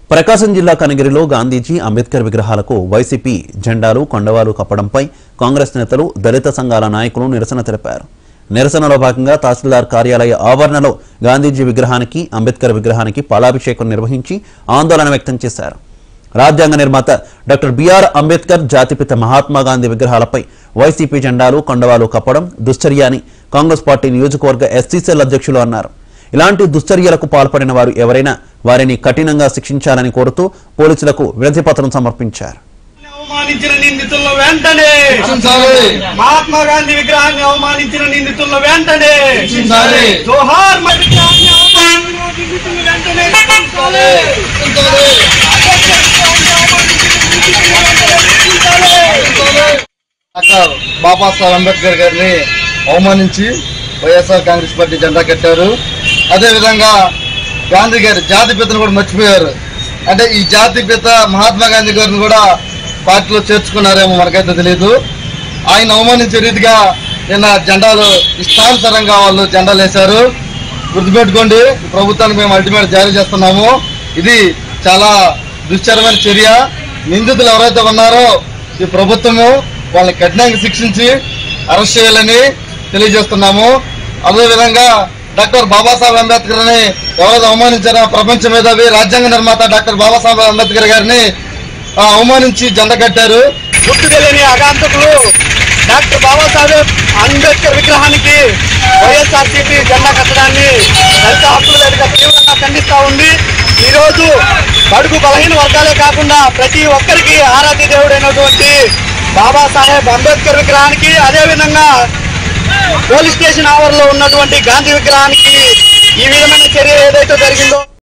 ప్రకాశం జిల్లా కనగిరిలో గాంధీజీ అంబేద్కర్ విగ్రహాలకు వైసీపీ జెండాలు కొండవాలు కప్పడంపై కాంగ్రెస్ నేతలు దళిత సంఘాల నాయకులు నిరసన తెలిపారు నిరసనలో భాగంగా తహసీల్దార్ కార్యాలయ ఆవరణలో గాంధీజీ విగ్రహానికి అంబేద్కర్ విగ్రహానికి పాలాభిషేకం నిర్వహించి ఆందోళన వ్యక్తం చేశారు రాజ్యాంగ నిర్మాత డాక్టర్ బిఆర్ అంబేద్కర్ జాతిపిత మహాత్మా గాంధీ విగ్రహాలపై వైసీపీ జెండాలు కొండవాలు కప్పడం దుశ్చర్య అని కాంగ్రెస్ పార్టీ నియోజకవర్గ ఎస్సీసీఎల్ అధ్యక్షులు అన్నారు ఇలాంటి దుశ్చర్యలకు పాల్పడిన వారు ఎవరైనా వారిని కఠినంగా శిక్షించాలని కోరుతూ పోలీసులకు వినతి పత్రం సమర్పించారు అవమానించిన నిందితులను వెంటనే రక్షించాలి మహాత్మా గాంధీ విగ్రహాన్ని అవమానించిన నిందితులను వెంటనే రక్షించాలి జోహార్ మా విగ్రహాన్ని అవమానించిన నిందితులను వెంటనే రక్షించాలి. డాక్టర్ బాబాసాహెబ్ అంబేద్కర్ గారిని అవమానించి వైఎస్ఆర్ కాంగ్రెస్ పార్టీ జెండా కట్టారు అదేవిధంగా గాంధీ గారి జాతిపితను కూడా మర్చిపోయారు అంటే ఈ జాతిపిత మహాత్మా గాంధీ గారిని కూడా పార్టీలో చేర్చుకున్నారేమో మనకైతే తెలియదు ఆయన అవమానించే రీతిగా నిన్న జెండాలు ఇష్టానుసారంగా వాళ్ళు జెండాలు వేశారు గుర్తుపెట్టుకోండి ఈ ప్రభుత్వానికి మేము అల్టిమేట్ జారీ చేస్తున్నాము ఇది చాలా దుశ్చరమైన చర్య నిందితులు ఎవరైతే ఉన్నారో ఈ ప్రభుత్వము వాళ్ళని కఠినంగా శిక్షించి అరెస్ట్ చేయాలని తెలియజేస్తున్నాము అదేవిధంగా డాక్టర్ బాబాసాహెబ్ అంబేద్కర్ ని ఎవరైతే అవమానించారో ప్రపంచ మేధావి రాజ్యాంగ నిర్మాత డాక్టర్ బాబాసాహెబ్ అంబేద్కర్ గారిని ఆ, అవమానించి జెండ కట్టారు గుర్తు తెలియని అగాంతకులు డాక్టర్ బాబాసాహెబ్ అంబేద్కర్ విగ్రహానికి వైఎస్ఆర్సీపీ జెండా కట్టడాన్ని దళిత హక్కుల వేదిక తీవ్రంగా ఖండిస్తా ఉంది ఈ రోజు బడుగు బలహీన వర్గాలే కాకుండా ప్రతి ఒక్కరికి ఆరాధ్య దేవుడైనటువంటి బాబాసాహెబ్ అంబేద్కర్ విగ్రహానికి అదేవిధంగా పోలీస్ స్టేషన్ ఆవరణలో ఉన్నటువంటి గాంధీ విగ్రహానికి ఈ విధమైన చర్య ఏదైతే జరిగిందో